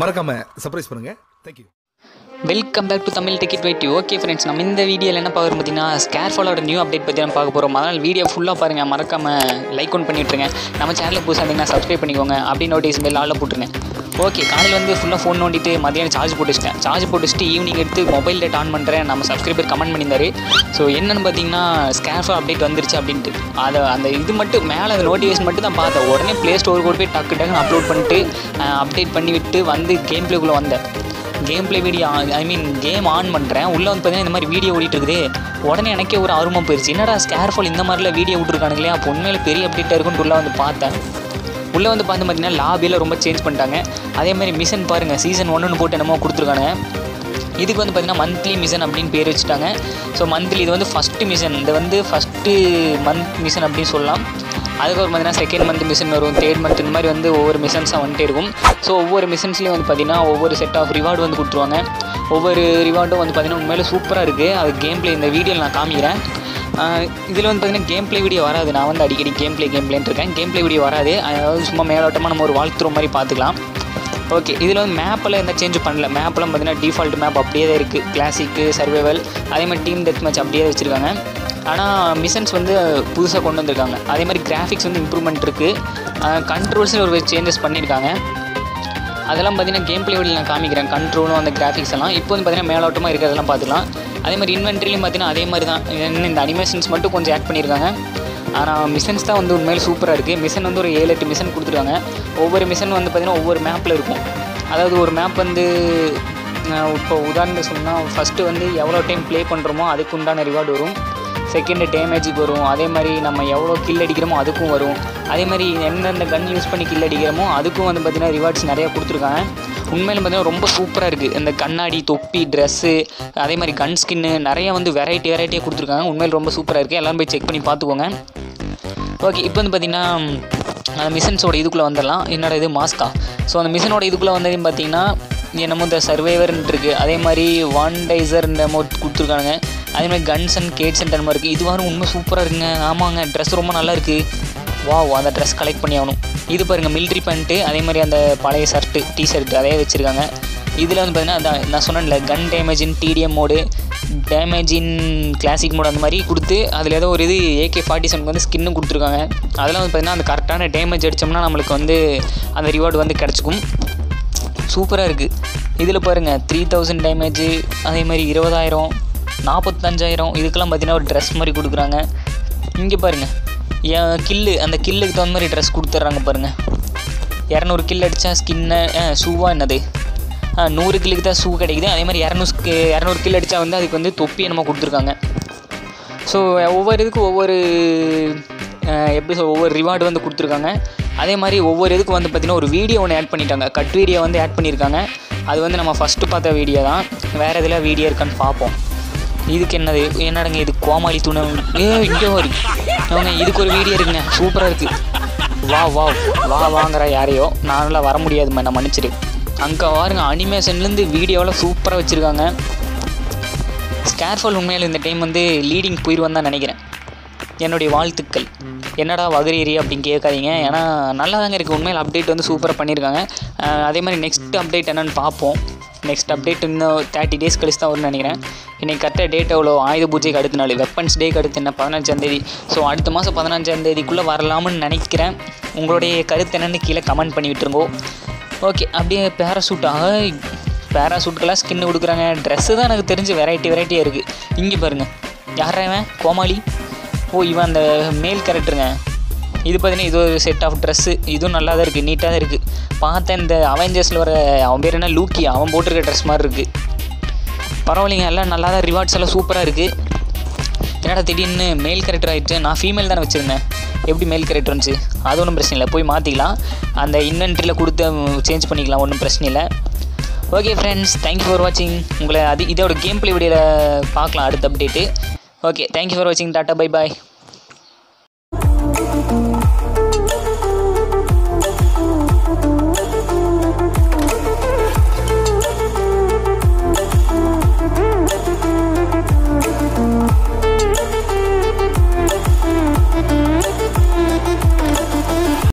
மறக்காம சர்ப்ரைஸ் பண்ணுங்க thank you welcome back to Tamil ticket wait okay friends நம்ம இந்த வீடியோவில் என்ன பார்க்குறோம் பார்த்தீங்கன்னா ஸ்கேர்ஃபாலோட நியூ அப்டேட் பற்றி நம்ம பார்க்க போகிறோம் அதனால் வீடியோ ஃபுல்லாக பாருங்கள் மறக்காமல் லைக் ஒன் பண்ணிவிட்ருங்க நம்ம சேனலுக்கு புதுசாக இருந்தீங்கன்னா சப்ஸ்கிரைப் பண்ணிக்கோங்க அப்படி நோட்டீஸ் மேல் ஆளில் போட்டுருங்க ஓகே காலையில் வந்து ஃபுல்லாக ஃபோன் நோண்டிட்டு மதியானம் சார்ஜ் போட்டு வச்சிட்டேன் சார்ஜ் போட்டு வச்சுட்டு ஈவினிங் எடுத்து மொபைல் டேட் ஆன் பண்ணுறேன் நம்ம சப்ஸ்கிரைபர் கமெண்ட் பண்ணியிருந்தாரு ஸோ என்னென்னு பார்த்தீங்கன்னா ஸ்கேர்ஃபால் அப்டேட் வந்துருச்சு அப்படின்ட்டு அதை அந்த இது மட்டும் மேலே அந்த நோட்டிஃபிகேஷன் மட்டும் தான் பார்த்தேன் உடனே ப்ளே ஸ்டோர் கூட போய் டக்கு டக்குன்னு அப்லோட் பண்ணிட்டு அப்டேட் பண்ணி விட்டு வந்து கேம் ப்ளேக்குள்ளே வந்தேன் game play video I mean game on பண்ணுறேன் உள்ளே வந்து பார்த்தீங்கன்னா இந்த மாதிரி வீடியோ ஓடிட்டு இருக்குது உடனே எனக்கே ஒரு ஆர்வமாக போயிடுச்சு என்னடா ஸ்கேர்ஃபால் இந்த மாதிரிலாம் வீடியோ விட்ருக்கானுங்களே அப்போ உண்மையில பெரிய அப்டேட்டாக இருக்குன்னு உள்ளே வந்து பார்த்தேன் உள்ளே வந்து பார்த்து பார்த்தீங்கன்னா லாபியில் ரொம்ப சேஞ்ச் பண்ணிட்டாங்க அதே மாதிரி மிஷன் பாருங்கள் சீசன் ஒன்றுன்னு போட்டு என்னமோ கொடுத்துருக்கானுங்க இதுக்கு வந்து பார்த்திங்கன்னா மந்த்லி மிஷன் அப்படின்னு பேர் வச்சுட்டாங்க ஸோ மந்த்லி இது வந்து ஃபஸ்ட்டு மிஷன் இது வந்து ஃபஸ்ட்டு மந்த் மிஷன் அப்படின்னு சொல்லலாம் அதுக்கப்புறம் பார்த்தீங்கன்னா செகண்ட் மந்த் மிஷன் வரும் தேர்ட் மந்த் இந்த மாதிரி வந்து ஒவ்வொரு மிஷன்ஸாக வந்துட்டே இருக்கும் ஸோ ஒவ்வொரு மிஷன்ஸ்லேயும் வந்து பார்த்திங்கன்னா ஒவ்வொரு செட் ஆஃப் ரிவார்டு வந்து கொடுத்துருவாங்க ஒவ்வொரு ரிவார்டும் வந்து பார்த்திங்கன்னா உண்மையிலே சூப்பராக இருக்குது அது கேம் ப்ளே இந்த வீடியோவில் நான் காமிக்கிறேன் இதில் வந்து பார்த்திங்கன்னா கேம் ப்ளே வீடியோ வராது நான் வந்து அடிக்கடி கேம் ப்ளே கேம் பிளேன்னு இருக்கேன் கேம் ப்ளே வீடியோ வராது அதாவது சும்மா மேலோட்டமாக நம்ம ஒரு வாழ்த்துற மாதிரி பார்த்துக்கலாம் ஓகே இதில் வந்து மேப்பெல்லாம் எந்த சேஞ்சும் பண்ணல மேப்பெல்லாம் பார்த்தீங்கன்னா டிஃபால்ட் மேப் அப்படியே தான் இருக்குது கிளாசிக்கு சர்வைவல் அதே மாதிரி டீம் டெத் மேட்ச் அப்படியே தான் வச்சுருக்காங்க ஆனால் மிஷன்ஸ் வந்து புதுசாக கொண்டு வந்திருக்காங்க அதே மாதிரி கிராஃபிக்ஸ் வந்து இம்ப்ரூவ்மெண்ட் இருக்குது கண்ட்ரோல்ஸில் ஒரு சேஞ்சஸ் பண்ணியிருக்காங்க அதெல்லாம் பார்த்தீங்கன்னா கேம் ப்ளே வீடியோ நான் காமிக்கிறேன் கண்ட்ரோலும் அந்த கிராஃபிக்ஸ் எல்லாம் இப்போ வந்து பார்த்தீங்கன்னா மேலோட்டமாக இருக்கிறதெல்லாம் பார்த்துக்கலாம் அதே மாதிரி இன்வென்ட்ரிலையும் பார்த்தீங்கன்னா அதே மாதிரி தான் இன்னும் இந்த அனிமேஷன்ஸ் மட்டும் கொஞ்சம் ஆட் பண்ணியிருக்காங்க ஆனால் மிஷன்ஸ் தான் வந்து உண்மையில சூப்பராக இருக்குது மிஷன் வந்து ஒரு ஏழு எட்டு மிஷன் கொடுத்துருக்காங்க ஒவ்வொரு மிஷன் வந்து பார்த்திங்கன்னா ஒவ்வொரு மேப்பில் இருக்கும் அதாவது ஒரு மேப் வந்து அஹ் இப்போ உதாரணத்துக்கு சொன்னால் ஃபஸ்ட்டு வந்து எவ்வளோ டைம் ப்ளே பண்ணுறோமோ அதுக்கு உண்டான ரிவார்டு வரும் செகண்டு டேமேஜுக்கு வரும் அதே மாதிரி நம்ம எவ்வளோ கில் அடிக்கிறோமோ அதுக்கும் வரும் அதே மாதிரி எந்தெந்த கன் யூஸ் பண்ணி கில் அடிக்கிறோமோ அதுக்கும் வந்து பார்த்திங்கன்னா ரிவார்ட்ஸ் நிறையா கொடுத்துருக்காங்க உண்மையில பார்த்தீங்கன்னா ரொம்ப சூப்பராக இருக்குது இந்த கண்ணாடி தொப்பி ட்ரெஸ்ஸு அதே மாதிரி கன் ஸ்கின்னு நிறைய வந்து வெரைட்டி வெரைட்டியாக கொடுத்துருக்காங்க உண்மையில் ரொம்ப சூப்பராக இருக்குது எல்லாம் போய் செக் பண்ணி பார்த்துக்கோங்க ஓகே இப்போ வந்து பார்த்திங்கன்னா அந்த மிஷன்ஸோட இதுக்குள்ளே வந்துடலாம் என்னோட இது மாஸ்கா ஸோ அந்த மிஷனோட இதுக்குள்ளே வந்ததுன்னு பார்த்தீங்கன்னா என்னமோ இந்த சர்வைவர்னு இருக்குது அதே மாதிரி வான்டைசர் என்னமோ கொடுத்துருக்காங்க அதே மாதிரி கன்ஸ் அண்ட் கேட்ஸ் அண்ட் மாதிரி இருக்குது இது வாரம் உண்மை சூப்பராக இருக்குங்க ஆமாங்க ட்ரெஸ் ரொம்ப நல்லா இருக்குது வா அந்த ட்ரெஸ் கலெக்ட் பண்ணி ஆகணும் இது பாருங்கள் மிலிட்ரி பேண்ட்டு அதே மாதிரி அந்த பழைய ஷர்ட்டு டி ஷர்ட் அதே வச்சுருக்காங்க இதில் வந்து பார்த்தீங்கன்னா அதான் நான் சொன்னேன்ல gun damage in TDM mode damage in classic mode அந்த மாதிரி கொடுத்து அதில் ஏதோ ஒரு இது ஏகே ஃபார்ட்டி செவனுக்கு வந்து ஸ்கின்னும் கொடுத்துருக்காங்க அதெல்லாம் வந்து பார்த்தீங்கன்னா அந்த கரெக்டான டேமேஜ் அடித்தோம்னா நம்மளுக்கு வந்து அந்த ரிவார்டு வந்து கிடச்சிக்கும் சூப்பராக இருக்குது இதில் பாருங்கள் த்ரீ தௌசண்ட் டேமேஜு அதே மாதிரி இருபதாயிரம் நாற்பத்தஞ்சாயிரம் இதுக்கெல்லாம் பார்த்தீங்கன்னா ஒரு ட்ரெஸ் மாதிரி கொடுக்குறாங்க இங்கே பாருங்கள் என் கில்லு அந்த கில்லுக்கு தகுந்த மாதிரி ட்ரெஸ் கொடுத்துட்றாங்க பாருங்கள் இரநூறு கில் அடித்தா ஸ்கின்னு ஷூவா என்னது ஆ, நூறு கில்லுக்கு தான் ஷூ கிடைக்குது அதே மாதிரி இரநூறு இரநூறு கில் அடித்தா வந்து அதுக்கு வந்து தொப்பி என்னமோ கொடுத்துருக்காங்க ஸோ ஒவ்வொரு இதுக்கும் ஒவ்வொரு அஹ், எப்படி சொல் ஒவ்வொரு ரிவார்டு வந்து கொடுத்துருக்காங்க அதே மாதிரி ஒவ்வொரு இதுக்கும் வந்து பார்த்திங்கன்னா ஒரு வீடியோ ஒன்று ஆட் பண்ணிட்டாங்க கட் வீடியோ வந்து ஆட் பண்ணியிருக்காங்க அது வந்து நம்ம ஃபஸ்ட்டு பார்த்த வீடியோ தான் வேறு எதில் வீடியோ இருக்கான்னு பார்ப்போம் இதுக்கு என்னது என்னடங்க இது கோமாளி துணை ஏ இங்கே ஒரு அவங்க இதுக்கு ஒரு வீடியோ இருக்குங்க சூப்பராக இருக்குது வா வா வா வாங்குற யாரையோ நானெல்லாம் வர முடியாது நான் மன்னிச்சிடு அங்கே பாருங்க அனிமேஷன்லேருந்து வீடியோவில் சூப்பராக வச்சுருக்காங்க ஸ்கேர்ஃபால் உண்மையில் இந்த டைம் வந்து லீடிங் போயிடுவான்னு தான் நினைக்கிறேன் என்னுடைய வாழ்த்துக்கள் என்னடா வகுரீரி அப்படின்னு கேட்காதீங்க ஏன்னா நல்லா தாங்க இருக்குது உண்மையில் அப்டேட் வந்து சூப்பராக பண்ணியிருக்காங்க அஹ் அதே மாதிரி நெக்ஸ்ட் அப்டேட் என்னன்னு பார்ப்போம் நெக்ஸ்ட் அப்டேட் இன்னும் தேர்ட்டி டேஸ் கழிச்சு தான் வரும்னு நினைக்கிறேன் இன்றைக்கி கரெக்டாக டேட் எவ்வளோ ஆயுத பூஜைக்கு அடுத்த நாள் வெப்பன்ஸ் டேக்கு அடுத்து என்ன பதினஞ்சாந்தேதி ஸோ அடுத்த மாதம் பதினஞ்சாந்தேதிக்குள்ளே வரலாம்னு நினைக்கிறேன் உங்களுடைய கருத்து என்னன்னு கீழே கமெண்ட் பண்ணி விட்டுருங்கோ ஓகே அப்படியே பேராசூட்டாக பேராசூட்கெல்லாம் ஸ்கின்னு கொடுக்குறாங்க ட்ரெஸ்ஸு தான் எனக்கு தெரிஞ்சு வெரைட்டி வெரைட்டியாக இருக்குது இங்கே பாருங்கள் யாரா இவன் கோமாளி ஓ இவன் அந்த மேல் கேரக்டருங்க இது பார்த்தீங்கன்னா இது ஒரு செட் ஆஃப் ட்ரெஸ்ஸு இதுவும் நல்லா தான் இருக்குது நீட்டாக தான் இருக்குது பார்த்தேன் இந்த அவெஞ்சர்ஸில் வர அவன் பேர் என்ன லூக்கி அவன் போட்டிருக்க ட்ரெஸ் மாதிரி இருக்குது பரவாயில்லைங்க எல்லாம் நல்லா தான் ரிவார்ட்ஸ் எல்லாம் சூப்பராக இருக்குது என்னடா திடீர்னு மேல் கேரக்டர் ஆகிட்டு நான் ஃபீமேல் தானே வச்சுருந்தேன் எப்படி மேல் கேரக்டர் இருந்துச்சு அது ஒன்றும் பிரச்சனை இல்லை போய் மாற்றிக்கலாம் அந்த இன்வென்ட்ரியில் கொடுத்து சேஞ்ச் பண்ணிக்கலாம் ஒன்றும் பிரச்சனை இல்லை ஓகே ஃப்ரெண்ட்ஸ் தேங்க்யூ ஃபார் வாட்சிங் உங்களை அது இதோட கேம் ப்ளே வீடியோவில் பார்க்கலாம் அடுத்த அப்டேட்டு ஓகே தேங்க்யூ ஃபார் வாட்சிங் டாட்டா பை பாய்